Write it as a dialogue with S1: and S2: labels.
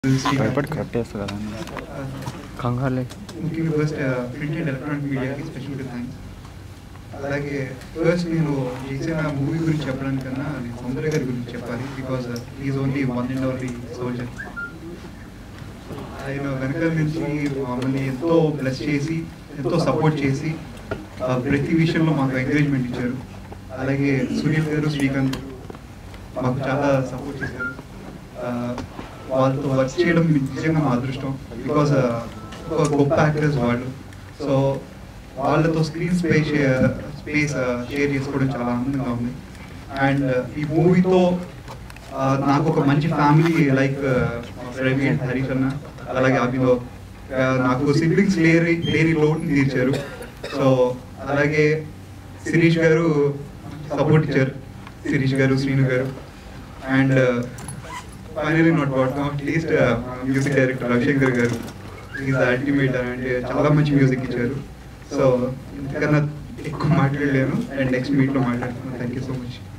S1: భయపడి కట్ చేస్తా కదా కంగారులే
S2: ముఖ్యంగా ఫస్ట్ ప్రింట్ అండ్ ఎలక్ట్రానిక్ మీడియాకి స్పెషల్గా థ్యాంక్స్ అలాగే ఫస్ట్ నేను చేసిన మూవీ గురించి చెప్పడానికన్నా నేను సౌందర్య గారి గురించి చెప్పాలి because is only one and only soldier ఆయన వెనకాల నుంచి మమ్మల్ని ఎంతో బ్లెస్ చేసి ఎంతో సపోర్ట్ చేసి ఆ, ప్రతి విషయంలో మాకు ఎంకరేజ్మెంట్ ఇచ్చారు అలాగే సునీల్ గారు శ్రీకాంత్ మాకు చాలా సపోర్ట్ చేశారు ఆ, వాళ్ళతో వర్క్ చేయడం నిజంగా మా అదృష్టం బికాజ్ ఒక గొప్ప యాక్టర్స్ వాళ్ళు సో వాళ్ళతో స్క్రీన్ స్పేస్ స్పేస్ షేర్ చేసుకోవడం చాలా ఆనందంగా ఉంది అండ్ ఈ మూవీతో నాకు ఒక మంచి family like Ravi and Harish అన్న అలాగే అభిలో నాకు సిబ్లింగ్స్ లేరి లేని లోటుని తీర్చారు సో అలాగే శిరీష్ గారు సపోర్ట్ ఇచ్చారు శిరీష్ గారు శ్రీను గారు and finally not what at least music director Ravishankar గారు ఈజ్ అల్టిమేట్ అంటే చాలా మంచి మ్యూజిక్ ఇచ్చారు సో ఇంతకన్నా ఎక్కువ మాట్లాడలేను అండ్ నెక్స్ట్ మీట్లో మాట్లాడుతున్నాను థ్యాంక్ యూ సో మచ్